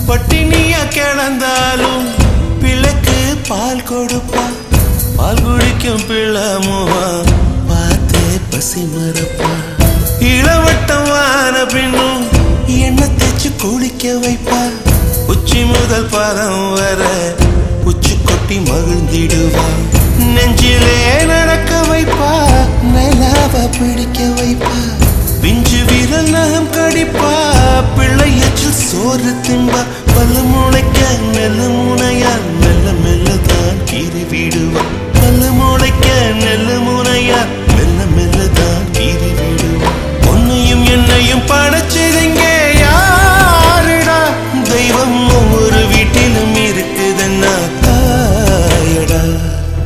பட்டினியா கிடந்தாலும் பிள்ளைக்கு பால் கொடுப்பா பால் குடிக்கும் பிள்ளை முகா பார்த்து பசி மறப்பா இளவட்டம் வான பின்னும் எண்ணெய் தேச்சு குளிக்க வைப்பா உச்சி முதல் பாதம் வர உச்சி கொட்டி மகிழ்ந்திடுவா நெஞ்சிலே நடக்க வைப்பா நிலாவ பிடிக்க வைப்பா பிஞ்சு விரல் நகம் கடிப்பா பிள்ளை எச்சில் சோறு தின்பா